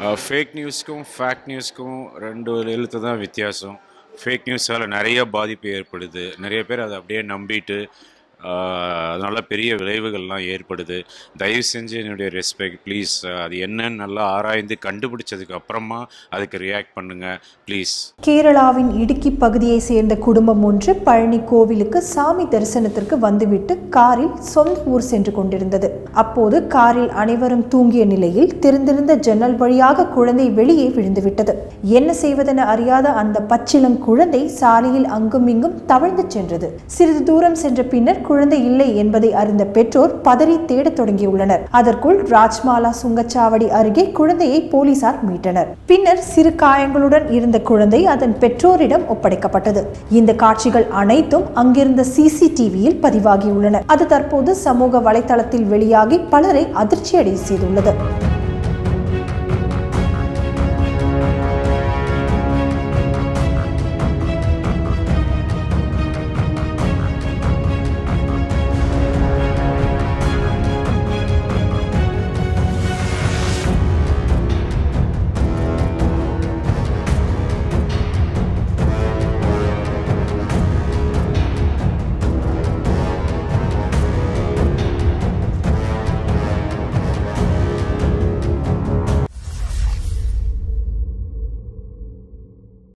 fake நியூஸ்க்கும் fact நியூஸ்க்கும் ரெண்டு எழுத்து தான் வித்தியாசம் ஃபேக் நியூஸால் நிறைய பாதிப்பு ஏற்படுது நிறைய பேர் அதை அப்படியே நம்பிட்டு அதனால் பெரிய விளைவுகள்லாம் ஏற்படுது தயவு செஞ்சு என்னுடைய ரெஸ்பெக்ட் ப்ளீஸ் அது என்னன்னு நல்லா ஆராய்ந்து கண்டுபிடிச்சதுக்கு அப்புறமா அதுக்கு ரியாக்ட் பண்ணுங்கள் ப்ளீஸ் கேரளாவின் இடுக்கி பகுதியை சேர்ந்த குடும்பம் ஒன்று பழனி கோவிலுக்கு சாமி தரிசனத்திற்கு வந்துவிட்டு காரில் சொந்த ஊர் சென்று கொண்டிருந்தது அப்போது காரில் அனைவரும் தூங்கிய நிலையில் திறந்திருந்த ஜன்னல் வழியாக குழந்தை வெளியே விழுந்துவிட்டது என்ன செய்வதென அறியாத அந்த பச்சிளம் குழந்தை சாலையில் அங்கும் இங்கும் தவழ்ந்து சென்றது சிறிது தூரம் சென்ற பின்னர் குழந்தை இல்லை என்பதை அறிந்த பெற்றோர் பதறி தேடத் தொடங்கியுள்ளனர் அதற்குள் ராஜ்மாலா சுங்கச்சாவடி அருகே குழந்தையை போலீசார் மீட்டனர் பின்னர் சிறு காயங்களுடன் இருந்த குழந்தை அதன் பெற்றோரிடம் ஒப்படைக்கப்பட்டது இந்த காட்சிகள் அனைத்தும் அங்கிருந்த சிசிடிவியில் பதிவாகியுள்ளன அது தற்போது சமூக வலைதளத்தில் வெளியாகி பலரை அதிர்ச்சியடை செய்துள்ளது